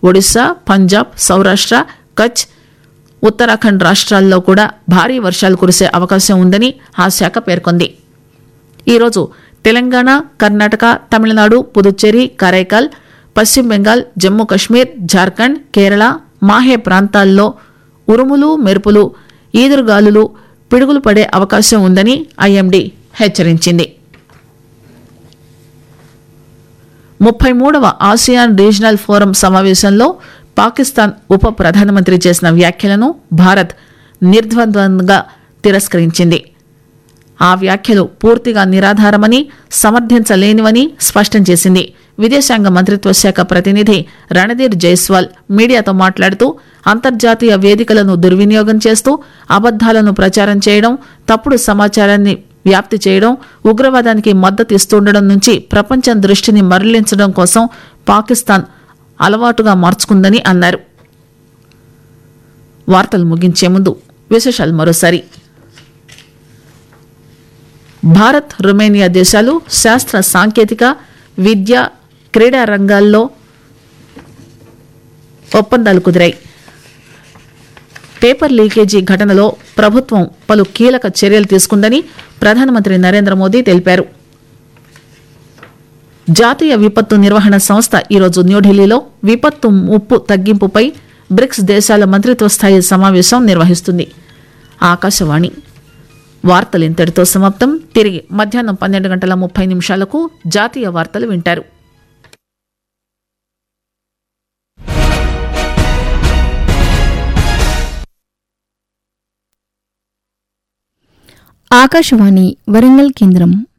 ఒడిశా పంజాబ్ సౌరాష్ట్ర కచ్ ఉత్తరాఖండ్ రాష్ట్రాల్లో కూడా భారీ వర్షాలు కురిసే అవకాశం ఉందని ఆ శాఖ పేర్కొంది ఈరోజు తెలంగాణ కర్ణాటక తమిళనాడు పుదుచ్చేరి కరైకాల్ పశ్చిమ బెంగాల్ జమ్మూ కశ్మీర్ జార్ఖండ్ కేరళ మాహే ప్రాంతాల్లో ఉరుములు మెరుపులు ఈదురుగాలులు పిడుగులు పడే అవకాశం ఉందని ఐఎండీ హెచ్చరించింది ముప్పై మూడవ ఆసియాన్ రీజనల్ ఫోరం సమావేశంలో పాకిస్తాన్ ఉప ప్రధానమంత్రి చేసిన వ్యాఖ్యలను భారత్ నిర్ద్వంద్వంగా తిరస్కరించింది ఆ వ్యాఖ్యలు పూర్తిగా నిరాధారమని సమర్థించలేనివని స్పష్టం చేసింది విదేశాంగ మంత్రిత్వ శాఖ ప్రతినిధి రణధీర్ జైస్వాల్ మీడియాతో మాట్లాడుతూ అంతర్జాతీయ వేదికలను దుర్వినియోగం చేస్తూ అబద్దాలను ప్రచారం చేయడం తప్పుడు సమాచారాన్ని వ్యాప్తి చేయడం ఉగ్రవాదానికి మద్దతు ఇస్తుండడం నుంచి ప్రపంచం దృష్టిని మరలించడం కోసం పాకిస్తాన్ అలవాటుగా మార్చుకుందని అన్నారు వార్తలు ముగించే ముందు విశేషాలు మరోసారి భారత్ రొమేనియా దేశాలు శాస్త్ర సాంకేతిక విద్య క్రీడా రంగాల్లో ఒప్పందాలు కుదిరాయి పేపర్ లీకేజీ ఘటనలో ప్రభుత్వం పలు కీలక చర్యలు తీసుకుందని ప్రధానమంత్రి నరేంద్ర మోదీ తెలిపారు జాతీయ విపత్తు నిర్వహణ సంస్థ ఈరోజు న్యూఢిల్లీలో విపత్తు ముప్పు తగ్గింపుపై బ్రిక్స్ దేశాల మంత్రిత్వ స్థాయి సమావేశం నిర్వహిస్తుంది ఆకాశవాణి వార్తలు ఇంతటితో సమాప్తం తిరిగి మధ్యాహ్నం పన్నెండు గంటల ముప్పై నిమిషాలకు జాతీయ వార్తలు వింటారు ఆకాశవాణి వరంగల్ కేంద్రం